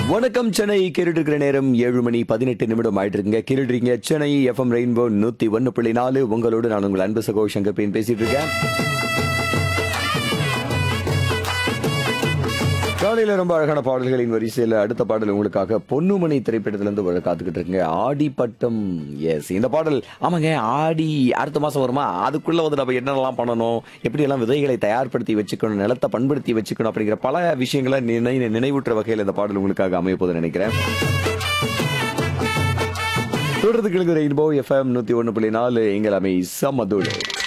வணக்கம் சென்னை கேட்டுட்டு இருக்கிற நேரம் ஏழு மணி பதினெட்டு நிமிடம் ஆயிட்டு இருக்குங்க கேட்டுறீங்க சென்னை எஃப்எம் ரெயின்போ நூத்தி ஒன்னு புள்ளி நாலு உங்களோடு நான் உங்கள் அன்பு சகோ சங்கர் பேன் பேசிட்டு இருக்கேன் காலையில ரொம்ப அழகான பாடல்களின் வரிசையில் அடுத்த பாடல் உங்களுக்காக பொன்னுமணி திரைப்படத்திலிருந்து வர காத்துக்கிட்டு இருக்குங்க ஆடி பட்டம் எஸ் இந்த பாடல் ஆமாங்க ஆடி அடுத்த மாசம் வருமா அதுக்குள்ள வந்து நம்ம என்னெல்லாம் பண்ணணும் எப்படி எல்லாம் விதைகளை தயார்படுத்தி வச்சுக்கணும் நிலத்தை பண்படுத்தி வச்சுக்கணும் அப்படிங்கிற பல விஷயங்களை நினை நினைவூட்டுற வகையில் இந்த பாடல் உங்களுக்காக அமைய போகுதுன்னு நினைக்கிறேன் தொடர்ந்து கிழக்கு ரெயின்போ எஃப்எம் நூத்தி ஒன்று புள்ளி நாலு எங்கள் அமை சமதுடு